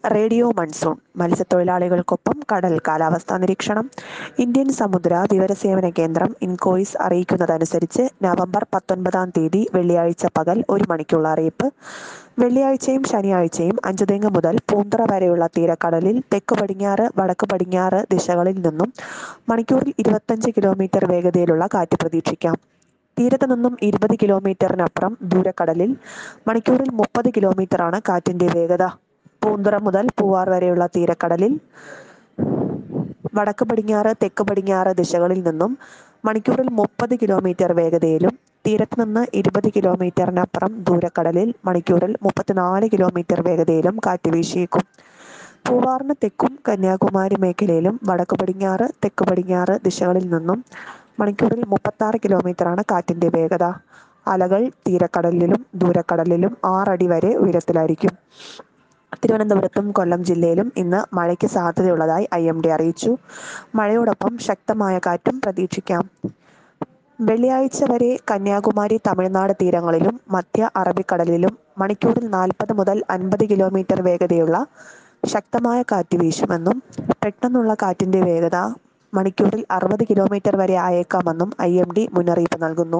radio monsoon മത്സ്യത്തൊഴിലാളികൾക്കൊപ്പം കടൽ കാലാവസ്ഥാ നിരീക്ഷണം ഇന്ത്യൻ സമുദ്ര വിവരസേവന കേന്ദ്രം ഇൻകോയിസ് അറിയിക്കുന്നതനുസരിച്ച് നവംബർ പത്തൊൻപതാം തീയതി വെള്ളിയാഴ്ച പകൽ ഒരു മണിക്കുള്ള അറിയിപ്പ് വെള്ളിയാഴ്ചയും ശനിയാഴ്ചയും അഞ്ചുതെങ്ങ് മുതൽ പൂന്തറ വരെയുള്ള തീരക്കടലിൽ തെക്ക് പടിഞ്ഞാറ് വടക്ക് പടിഞ്ഞാറ് ദിശകളിൽ നിന്നും മണിക്കൂറിൽ ഇരുപത്തഞ്ച് കിലോമീറ്റർ വേഗതയിലുള്ള കാറ്റ് പ്രതീക്ഷിക്കാം തീരത്ത് നിന്നും ഇരുപത് കിലോമീറ്ററിനപ്പുറം ദൂരക്കടലിൽ മണിക്കൂറിൽ മുപ്പത് കിലോമീറ്ററാണ് കാറ്റിന്റെ വേഗത പൂന്തുറ മുതൽ പൂവാർ വരെയുള്ള തീരക്കടലിൽ വടക്ക് പടിഞ്ഞാറ് തെക്ക് പടിഞ്ഞാറ് ദിശകളിൽ നിന്നും മണിക്കൂറിൽ മുപ്പത് കിലോമീറ്റർ വേഗതയിലും തീരത്ത് നിന്ന് ഇരുപത് കിലോമീറ്ററിനപ്പുറം ദൂരക്കടലിൽ മണിക്കൂറിൽ മുപ്പത്തിനാല് കിലോമീറ്റർ വേഗതയിലും കാറ്റ് വീശിയേക്കും പൂവാറിന് തെക്കും കന്യാകുമാരി മേഖലയിലും വടക്ക് പടിഞ്ഞാറ് തെക്ക് പടിഞ്ഞാറ് ദിശകളിൽ നിന്നും മണിക്കൂറിൽ മുപ്പത്താറ് കിലോമീറ്ററാണ് കാറ്റിന്റെ വേഗത അലകൾ തീരക്കടലിലും ദൂരക്കടലിലും ആറടി വരെ ഉയരത്തിലായിരിക്കും തിരുവനന്തപുരത്തും കൊല്ലം ജില്ലയിലും ഇന്ന് മഴയ്ക്ക് സാധ്യതയുള്ളതായി ഐ എം ഡി അറിയിച്ചു മഴയോടൊപ്പം ശക്തമായ കാറ്റും പ്രതീക്ഷിക്കാം വെള്ളിയാഴ്ച വരെ കന്യാകുമാരി തമിഴ്നാട് തീരങ്ങളിലും മധ്യ അറബിക്കടലിലും മണിക്കൂറിൽ നാൽപ്പത് മുതൽ അൻപത് കിലോമീറ്റർ വേഗതയുള്ള ശക്തമായ കാറ്റ് വീശുമെന്നും പെട്ടെന്നുള്ള കാറ്റിന്റെ വേഗത മണിക്കൂറിൽ അറുപത് കിലോമീറ്റർ വരെ ആയേക്കാമെന്നും ഐ എം ഡി മുന്നറിയിപ്പ് നൽകുന്നു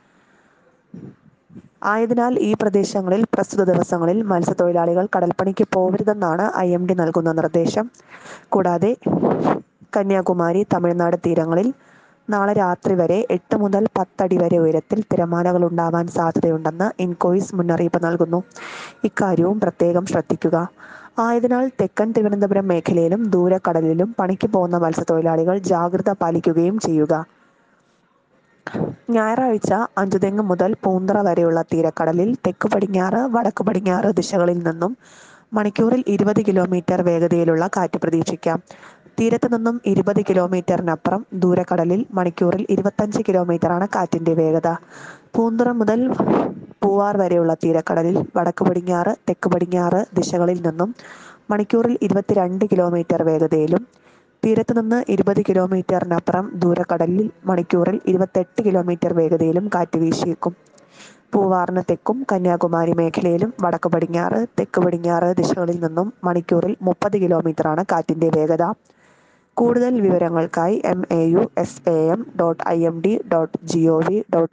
ആയതിനാൽ ഈ പ്രദേശങ്ങളിൽ പ്രസ്തുത ദിവസങ്ങളിൽ മത്സ്യത്തൊഴിലാളികൾ കടൽപ്പണിക്ക് പോകരുതെന്നാണ് ഐ എം ഡി നൽകുന്ന നിർദ്ദേശം കൂടാതെ കന്യാകുമാരി തമിഴ്നാട് തീരങ്ങളിൽ നാളെ രാത്രി വരെ എട്ട് മുതൽ പത്തടി വരെ ഉയരത്തിൽ തിരമാലകൾ ഉണ്ടാവാൻ സാധ്യതയുണ്ടെന്ന് ഇൻകോയിസ് മുന്നറിയിപ്പ് നൽകുന്നു ഇക്കാര്യവും പ്രത്യേകം ശ്രദ്ധിക്കുക ആയതിനാൽ തെക്കൻ തിരുവനന്തപുരം മേഖലയിലും ദൂരക്കടലിലും പണിക്ക് പോകുന്ന മത്സ്യത്തൊഴിലാളികൾ ജാഗ്രത പാലിക്കുകയും ചെയ്യുക ഞായറാഴ്ച അഞ്ചുതെങ്ങ് മുതൽ പൂന്തറ വരെയുള്ള തീരക്കടലിൽ തെക്ക് പടിഞ്ഞാറ് വടക്ക് പടിഞ്ഞാറ് ദിശകളിൽ നിന്നും മണിക്കൂറിൽ ഇരുപത് കിലോമീറ്റർ വേഗതയിലുള്ള കാറ്റ് പ്രതീക്ഷിക്കാം തീരത്ത് നിന്നും ഇരുപത് കിലോമീറ്ററിനപ്പുറം ദൂരക്കടലിൽ മണിക്കൂറിൽ ഇരുപത്തഞ്ച് കിലോമീറ്ററാണ് കാറ്റിന്റെ വേഗത പൂന്തുറ മുതൽ പൂവാർ വരെയുള്ള തീരക്കടലിൽ വടക്ക് പടിഞ്ഞാറ് തെക്ക് പടിഞ്ഞാറ് ദിശകളിൽ നിന്നും മണിക്കൂറിൽ ഇരുപത്തിരണ്ട് കിലോമീറ്റർ വേഗതയിലും തീരത്ത് നിന്ന് ഇരുപത് കിലോമീറ്ററിനപ്പുറം ദൂരക്കടലിൽ മണിക്കൂറിൽ ഇരുപത്തെട്ട് കിലോമീറ്റർ വേഗതയിലും കാറ്റ് വീശിയേക്കും പൂവാറിന് തെക്കും കന്യാകുമാരി മേഖലയിലും വടക്ക് പടിഞ്ഞാറ് തെക്ക് പടിഞ്ഞാറ് ദിശകളിൽ നിന്നും മണിക്കൂറിൽ മുപ്പത് കിലോമീറ്ററാണ് കാറ്റിന്റെ വേഗത കൂടുതൽ വിവരങ്ങൾക്കായി M A U S A M dot I M D dot G O V dot